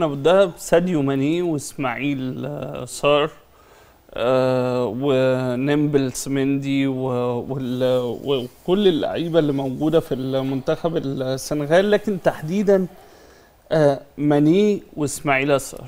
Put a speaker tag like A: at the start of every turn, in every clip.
A: كابتن ابو الدهب ساديو ماني واسماعيل آه، صار آه ونمبل سمندي و- وال- وكل اللعيبه اللي موجوده في المنتخب السنغال لكن تحديدا آه ماني واسماعيل صار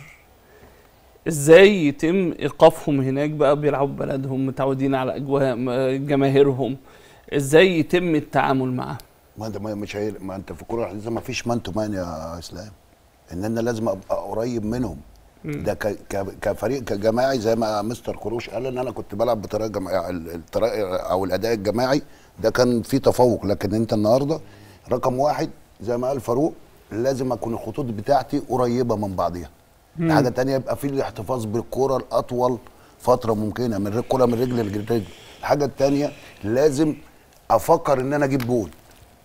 A: ازاي يتم ايقافهم هناك بقى بيلعبوا بلدهم متعودين على اجواء م- جماهيرهم ازاي يتم التعامل معاهم
B: ما انت ما مش هي ما انت في الكوره الحديثه ما فيش مان تو مان يا اسلام ان انا لازم ابقى قريب منهم ده ك ك كفريق كجماعي زي ما مستر كروش قال ان انا كنت بلعب بطريقه جماعيه الطريقه او الاداء الجماعي ده كان فيه تفوق لكن انت النهارده رقم واحد زي ما قال فاروق لازم اكون الخطوط بتاعتي قريبه من بعضها حاجه تانية يبقى في الاحتفاظ بالكره الاطول فتره ممكنه من الكره من رجل لرجل الحاجه التانية لازم افكر ان انا اجيب جول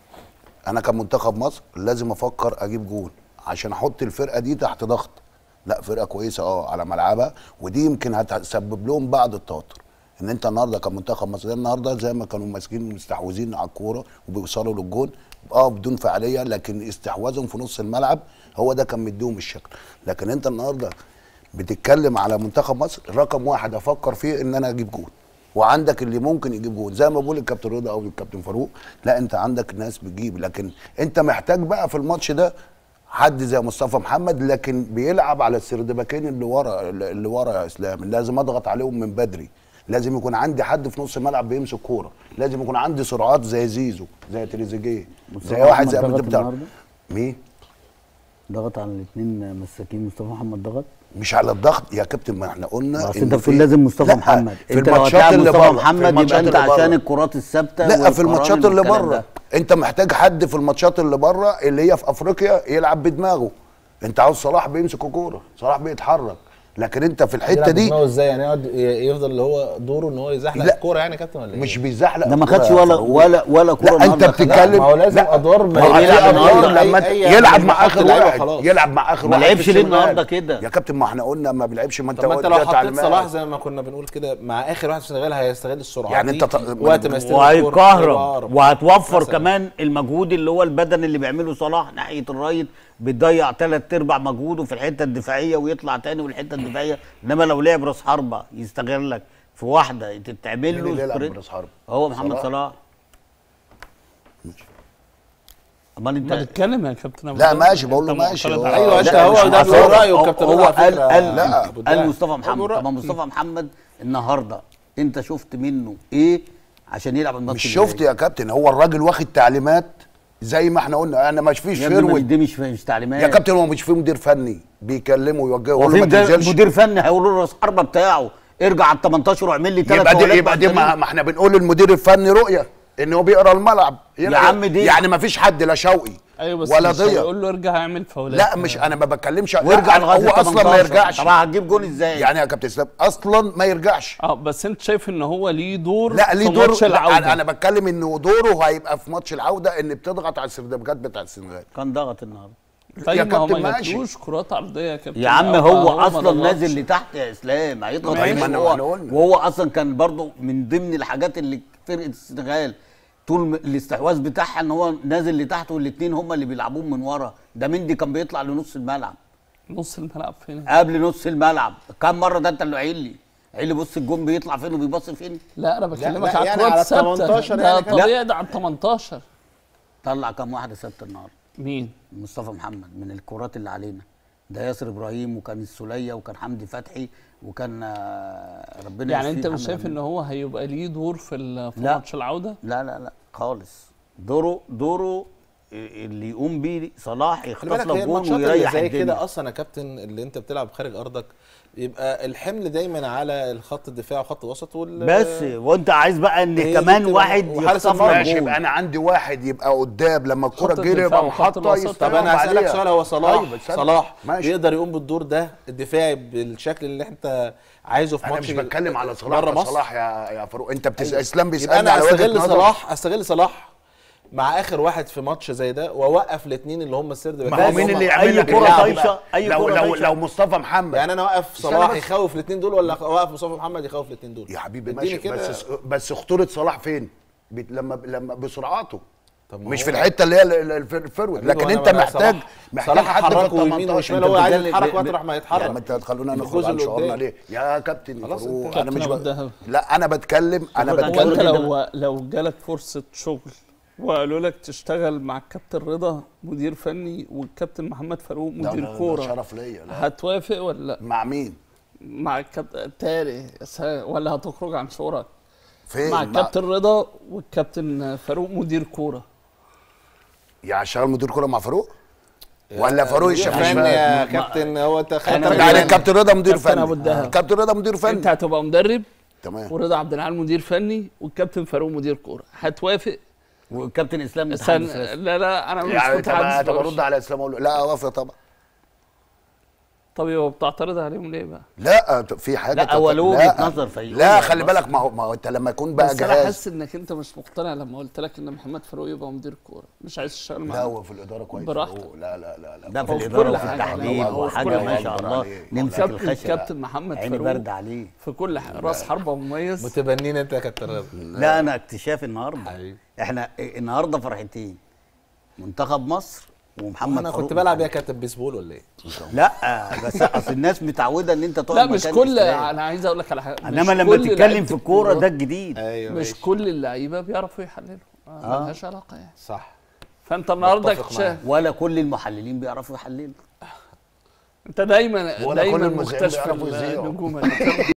B: انا كمنتخب مصر لازم افكر اجيب جول عشان احط الفرقه دي تحت ضغط لا فرقه كويسه اه على ملعبها ودي يمكن هتسبب لهم بعض التوتر ان انت النهارده كمنتخب مصر النهارده زي ما كانوا ماسكين مستحوذين على الكوره وبيوصلوا للجول اه بدون فعاليه لكن استحواذهم في نص الملعب هو ده كان مديهم الشكل لكن انت النهارده بتتكلم على منتخب مصر رقم واحد افكر فيه ان انا اجيب جول وعندك اللي ممكن يجيب جول زي ما بقول الكابتن رضا او الكابتن فاروق لا انت عندك ناس بتجيب لكن انت محتاج بقى في الماتش ده حد زي مصطفى محمد لكن بيلعب على السردباكين اللي ورا اللي ورا يا اسلام لازم اضغط عليهم من بدري لازم يكون عندي حد في نص الملعب بيمسك كوره لازم يكون عندي سرعات زي زيزو زي تريزيجيه زي واحد زي
C: ضغط
B: ابو بتاع
C: النهاردة؟
B: مين
C: ضغط على الاثنين مساكين مصطفى محمد ضغط
B: مش على الضغط يا كابتن ما احنا قلنا
C: بس
B: إن
C: انت
B: في-
C: بتقول لازم مصطفى
B: لا،
C: محمد
B: في
C: انت لو
B: الماتشات
C: هتلاعب
B: اللي
C: مصطفى
B: بره، في
C: محمد يبقى
B: الماتشات
C: انت
B: اللي بره.
C: عشان الكرات الثابته
B: لا في
C: والقرار
B: الماتشات اللي
C: والكلام
B: بره
C: ده.
B: انت محتاج حد في الماتشات اللي بره اللي هي في افريقيا يلعب بدماغه انت عاوز صلاح بيمسك الكوره صلاح بيتحرك لكن انت في الحته
D: يلعب
B: دي
D: بدماغه ازاي يعني يقعد ي- يفضل اللي هو دوره ان هو يزحلق
B: لا.
D: الكوره يعني يا كابتن ولا ايه؟
B: مش بيزحلق
C: ده ما
B: الكرة
C: خدش
B: يا
C: ولا
B: فاروق.
C: ولا ولا كوره
B: لا انت
C: النهاردة خدها.
B: بتتكلم
D: ما هو لازم
B: لا،
D: أدوار ما
B: ما هو
D: يلعب
B: في أدوار
D: النهاردة
B: لما
D: أي- أي
B: يلعب
D: يعني
B: مع
D: مش
B: اخر
D: لعيبة
B: واحد
D: خلاص.
B: يلعب مع اخر
C: ما
B: واحد
C: لعبش
B: في
C: ليه
B: السنغال.
C: النهاردة كده؟
B: يا كابتن ما احنا قلنا ما بيلعبش ما انت
D: طب ما انت لو
B: اديت
D: حطيت
B: تعليمات.
D: صلاح زي ما كنا بنقول كده مع اخر واحد في السنغال هيستغل السرعات
B: يعني
D: دي
B: انت ط-
D: وقت ما يستلم الكورة هيبقى
C: وهيكهرب
D: أقرب.
C: وهتوفر
D: مثلاً.
C: كمان المجهود اللي هو البدني اللي بيعمله صلاح ناحيه الرايت بتضيع ثلاث ارباع مجهوده في الحته الدفاعيه ويطلع تاني والحته الدفاعيه انما لو لعب راس حربه يستغلك في واحده تتعمل
B: مين اللي
C: له
B: يلعب
C: سبرنت.
B: براس حرب؟
C: هو محمد
B: صلاح.
C: صلاح امال
A: ما
C: انت
A: تتكلم يا كابتن ابو
B: لا،
A: الدهب.
B: ماشي، بقول له
A: انت
B: ماشي،
A: معترض
B: هو-
A: على-
D: ايوه انت
C: لا،
D: هو
C: مش
D: ده
C: عشان-
D: بيقول رايه
C: هو-
D: الكابتن
C: هو
D: رضا على
C: قال
D: فكرة.
C: قال
B: لا.
D: أبو
C: قال
D: الدهب.
C: مصطفى
D: هو
C: محمد
D: بيقول
C: طب ما
D: رأيه.
C: مصطفى محمد النهارده انت شفت منه ايه عشان يلعب الماتش
B: مش
C: اللي
B: شفت
C: جاي؟
B: يا كابتن هو الراجل واخد تعليمات زي ما احنا قلنا انا مش فيش
C: يا ابني ما
B: فيرود
C: دي مش مش تعليمات
B: يا كابتن هو مش في مدير فني بيكلمه ويوجهه
C: هو
B: يقول
C: في
B: له ما
C: مدير,
B: تنزلش
C: مدير فني هيقول له راس حربه بتاعه ارجع على ال 18 واعمل لي ثلاث
B: يبقى دي يبقى دي ما, ما احنا بنقول للمدير الفني رؤيه ان هو بيقرا الملعب
C: يا عم دي-
B: يعني ما فيش حد لا شوقي
A: ايوه بس
B: ولا
A: مش
B: ضيق
A: هيقول له ارجع اعمل فاولات
B: لا مش انا ما بتكلمش
C: وارجع
B: لا،
C: لغايه
B: هو
C: ال
B: اصلا ما
C: 18.
B: يرجعش
C: طب هتجيب جون ازاي؟
B: يعني يا كابتن اسلام اصلا ما يرجعش
A: اه بس انت شايف ان هو ليه دور
B: لا ليه
A: في
B: دور
A: ماتش
B: لا
A: العوده
B: انا, أنا بتكلم انه دوره هيبقى في ماتش العوده ان بتضغط على السردبكات بتاع السنغال
C: كان ضغط النهارده
B: يا
A: طيب ما هو
B: كابتن
A: ما
B: ماشي.
A: جاتلوش كرات عرضيه يا كابتن
C: يا عم
A: آه،
C: هو
A: ما
C: اصلا
A: ضغطش.
C: نازل لتحت يا اسلام هيضغط
B: طيب،
C: عليه
B: ما أنا-
C: هو-
B: إحنا قلنا.
C: وهو اصلا كان برضو من ضمن الحاجات اللي فرقه السنغال طول م- الاستحواذ بتاعها ان هو نازل لتحت والاثنين هم اللي بيلعبوهم من ورا ده مندي كان بيطلع لنص الملعب
A: نص الملعب فين
C: قبل نص الملعب كم مره ده انت اللي قايل لي قايل لي بص الجون بيطلع فين وبيبص فين
A: لا انا بكلمك
D: لا،
A: على
D: يعني
A: كرات
D: على
A: ثابته
D: 18
A: ده
D: يعني كان-
A: طبيعي ده على 18
C: طلع كم واحده ثابته النهارده
A: مين
C: مصطفى محمد من الكرات اللي علينا ده ياسر ابراهيم وكان السوليه وكان حمدي فتحي وكان آه، ربنا
A: يعني
C: يشفيه
A: انت مش
C: محمد
A: شايف
C: أمين.
A: ان هو هيبقى ليه دور في ال- في
C: لا.
A: ماتش العوده
C: لا لا لا خالص دوره دوره اللي يقوم بيه صلاح
D: خلي
C: يخطف
D: بالك
C: لك
D: هي
C: جون
D: الماتشات اللي
C: ويريح
D: زي
C: الدنيا
D: كده اصلا يا كابتن اللي انت بتلعب خارج ارضك يبقى الحمل دايما على الخط الدفاع وخط الوسط وال
C: بس وانت عايز بقى ان
D: هي دي
C: كمان
D: بتبقى-
C: واحد
D: وحارس
C: يخطف
D: المرمى.
C: لك
B: ماشي
C: جون
B: يبقى انا عندي واحد يبقى قدام لما الكرة
A: خط
B: تجيلي
A: الدفاع
B: يبقى
A: وخط
B: محطة
A: الوسط.
B: يستلم
D: طب انا هسالك
B: عليها.
D: سؤال هو صلاح
B: طيب، استنى.
D: صلاح
B: ماشي.
D: يقدر يقوم بالدور ده الدفاعي بالشكل اللي انت عايزه في
B: انا
D: ماتش
B: مش بتكلم على صلاح
D: بره
B: بره
D: مصر
B: صلاح يا يا فاروق انت بتسال
D: أيوة.
B: اسلام
D: يبقى
B: بيسالني
D: انا
B: على وجهة
D: استغل
B: نظر
D: صلاح استغل صلاح مع اخر واحد في ماتش زي ده واوقف الاثنين اللي هم السرد
B: ما هو
C: بس
B: مين
C: هم-
B: اللي
C: أي
B: يعمل لك
C: كرة
B: اللعب
C: طايشة،
B: بقى؟
C: أي
B: لو
C: كرة
B: لو
C: طايشة.
B: لو مصطفى محمد
D: يعني انا اوقف
B: استنى
D: صلاح
B: بس.
D: يخوف الاثنين دول ولا اوقف مصطفى محمد يخوف الاثنين دول
B: يا حبيبي
D: اديني
B: ماشي
D: كده.
B: بس بس خطوره صلاح فين؟ بت- لما لما بسرعاته
D: طب ما
B: مش
D: هو-
B: في الحته اللي هي ال- ال- الف- الفروت
D: حبيبي،
B: لكن
D: وأنا
B: انت
D: بقى
B: محتاج
D: صلاح-
B: محتاج
D: صلاح
B: حد في ال
D: حركه يمين
B: 18
D: وشمال
B: انت
D: هو عايز
B: بتتكلم-
D: يتحرك
B: ب-
D: وقت راح ما يتحرك
B: يعني ما انت هتخلونا نخرج
D: النفوذ
B: عن
D: اللي
B: شعورنا
D: قدام.
B: ليه يا كابتن
D: خلاص
B: فاروق
D: انت-
B: انا
A: كابتن
B: مش
A: أبو
B: ب...
A: الدهب.
B: لا انا بتكلم انا
C: خد
A: هو
C: بالك.
A: انت
B: بتكلم
C: كده
A: لو لو جالك فرصه شغل وقالوا لك تشتغل مع الكابتن رضا مدير فني والكابتن محمد فاروق
B: ده-
A: مدير
B: ده- ده
A: كوره
B: شرف ليا لا.
A: هتوافق ولا لا
B: مع مين
A: مع الكابتن تاري س- ولا هتخرج عن شعورك
B: فين
A: مع الكابتن رضا والكابتن فاروق مدير كوره
B: يعني شغال مدير كوره مع فاروق ولا فاروق
D: مدير
B: الشغال
D: فني يا كابتن هو انت خدت
C: أنا
D: بالك
B: يعني
D: من-
B: الكابتن رضا مدير
A: كابتن
B: فني
A: أبو الدهب.
B: الكابتن رضا مدير
A: انت
B: فني
A: هتبقى مدرب
B: تمام
A: ورضا عبد العال مدير فني والكابتن فاروق مدير كوره هتوافق
C: والكابتن اسلام
A: سن...
C: متحدث رسمي.
A: لا لا انا مش
B: يعني طب
A: متحدث
B: طب
A: بقى.
B: ارد على اسلام اقول له لا اوافق طبعا
A: طب هو بتعترض عليهم ليه بقى؟
B: لا في حاجه
C: لا، هو له
B: لا.
C: وجهة نظر في-
B: لا
C: وجهة
B: خلي
C: نظر.
B: بالك ما هو ما هو انت لما يكون بقى
A: بس انا
B: جهاز
A: حاسس انك انت مش مقتنع لما قلت لك ان محمد فاروق يبقى مدير كوره مش عايز تشتغل
B: لا
A: معاه
B: هو في الاداره كويس
A: براحتك.
B: فاروق. لا لا لا لا
C: ده في
A: هو في
C: الاداره
A: كل
C: وفي
A: حاجة.
C: التحليل
A: هو في
C: وحاجه
A: كل
C: ما
A: حاجة.
C: شاء الله
B: عليه.
C: نمسك
A: كابتن
C: الخشب
A: كابتن محمد
C: عيني
A: فاروق
C: برد عليه
A: في كل حاجه راس حربه مميز
D: متبنين انت يا كابتن رضا
C: لا انا اكتشاف النهارده
D: حبيبي.
C: احنا النهارده فرحتين منتخب مصر ومحمد
D: انا
C: فاروق
D: كنت بلعب يا كابتن بيسبول ولا ايه؟
C: لا بس اصل الناس متعوده ان انت تقف
A: لا مش
C: مكان
A: كل
C: إسلام.
A: انا عايز اقول لك على حاجه مش
C: انما لما
A: كل
C: تتكلم
A: لعيبة
C: في الكوره ده الجديد
D: ايوه
A: مش
D: ماشي.
A: كل اللعيبه بيعرفوا يحللوا آه.
C: آه.
A: ملهاش علاقه يعني
D: صح
A: فانت النهارده
D: متفق
A: اكتشاف
D: معاك.
C: ولا كل المحللين بيعرفوا يحللوا
A: انت دايما
B: ولا كل
A: دايما
B: المذيعين
A: مكتشف
B: بيعرفوا يذيعوا.
A: النجوم اللي